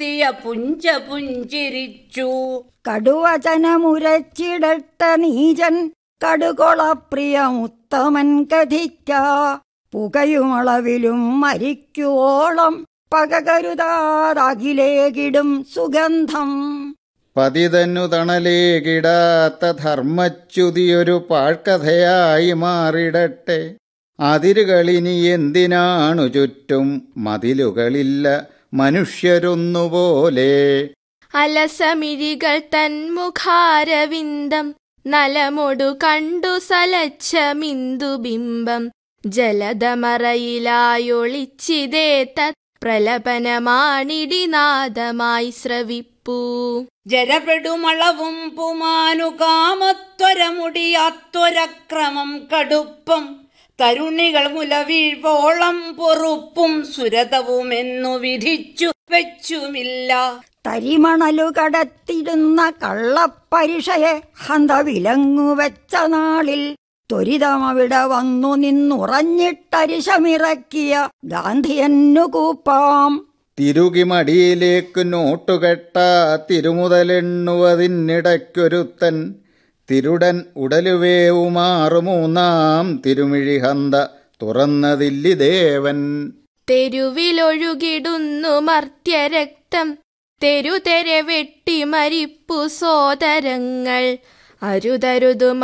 ചാർത്തിയ പുഞ്ച പുഞ്ചിരിച്ചു കടുവചനമുരച്ചിടട്ട നീജൻ കടുകൊളപ്രിയമുത്തമൻ കഥിക്ക പുകയുമളവിലും മരിക്കുവോളം പകകരുതാതകിലേകിടും സുഗന്ധം പതിതന്നു തണലേകിടാത്ത ധർമ്മച്യുതിയൊരു പാഴ്ക്കഥയായി മാറിടട്ടെ അതിരുകളിനി എന്തിനാണു ചുറ്റും മതിലുകളില്ല മനുഷ്യരൊന്നുപോലെ അലസമിഴികൾ തൻ മുഖാരവിന്ദം നലമൊടു കണ്ടു സലച്ച മിന്ദുബിംബം ജലധമറയിലായൊളിച്ചിതേ തത് പ്രലപനമാണിടിനാദമായി ശ്രവിപ്പൂ ജരപെടുമളവും പുമാനു കാമത്വരമുടിയാത്തൊരക്രമം കടുപ്പം തരുണികൾ മുലവീഴ്വോളം പൊറുപ്പും സുരതവുമെന്നു വിധിച്ചു വെച്ചുമില്ല തരിമണലു കടത്തിടുന്ന കള്ളപ്പരിഷയെ ഹന്ത വിലങ്ങുവെച്ച നാളിൽ ത്വരിതമവിടെ വന്നു നിന്നുറഞ്ഞിട്ടരിശമിറക്കിയ ഗാന്ധിയന്നു കൂപ്പാം തിരുകിമടിയിലേക്ക് നോട്ടുകെട്ട തിരുമുതലെണ്ണുവതിനിടയ്ക്കൊരുത്തൻ തിരുടൻ ഉടലുവേവുമാറു മൂന്നാം തിരുമിഴിഹന്ത തുറന്നതില്ലി ദേവൻ തെരുവിലൊഴുകിടുന്നു മർത്യരക്തം തെരുതെരെ വെട്ടി മരിപ്പു സോദരങ്ങൾ അരുതരുതു